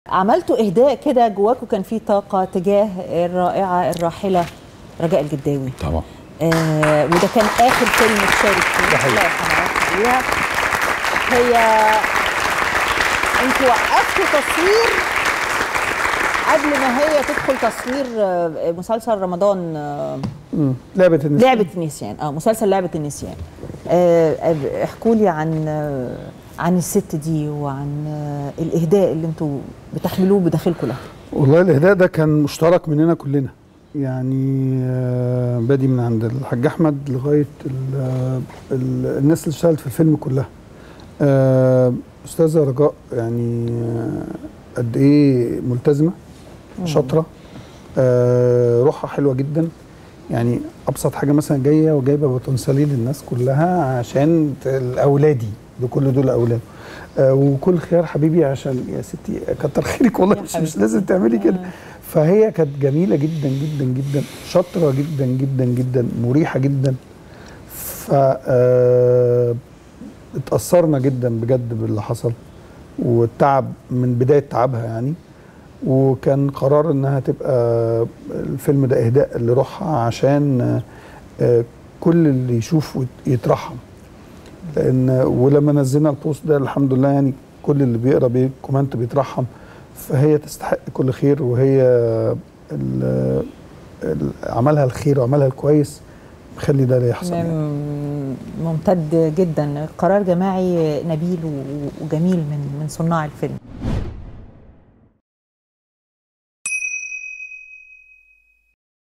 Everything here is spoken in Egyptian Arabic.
عملتوا اهداء كده جواكم كان في طاقه تجاه الرائعه الراحله رجاء الجداوي طبعا آه وده كان اخر فيلم اشترك فيه ده حقيقي. الله يرحمها ويرحمها. هي انتوا وقفتوا تصوير قبل ما هي تدخل تصوير آه، مسلسل رمضان آه، مم. لعبه النساء لعبة النسيان اه مسلسل لعبة النسيان آه، آه، احكوا لي عن آه، عن الست دي وعن آه، الاهداء اللي انتوا بتحملوه بداخلكم له والله الاهداء ده كان مشترك مننا كلنا يعني آه، بادي من عند الحاج احمد لغايه ال ال الناس اللي اشتغلت في الفيلم كلها آه، استاذه رجاء يعني آه، قد ايه ملتزمه شاطره آه، روحها حلوه جدا يعني ابسط حاجه مثلا جايه وجايبه بوتنسالين للناس كلها عشان ت- اولادي دول كل دول اولاد آه وكل خيار حبيبي عشان يا ستي كتر خيرك والله يا مش, حبيبتي. مش لازم تعملي كده فهي كانت جميله جدا جدا جدا شاطره جدا جدا جدا مريحه جدا ف آه، اتأثرنا جدا بجد باللي حصل والتعب من بداية تعبها يعني وكان قرار انها تبقى الفيلم ده اهداء لروحها عشان آه، آه، كل اللي يشوف ويت- يترحم لان ولما نزلنا البوست ده الحمد لله يعني كل اللي بيقرا بي كومنت بيترحم فهي تستحق كل خير وهي ال- ال- عملها الخير وعملها الكويس مخلي ده يحصل يعني. مم- ممتد جدا قرار جماعي نبيل و- وجميل من من صناع الفيلم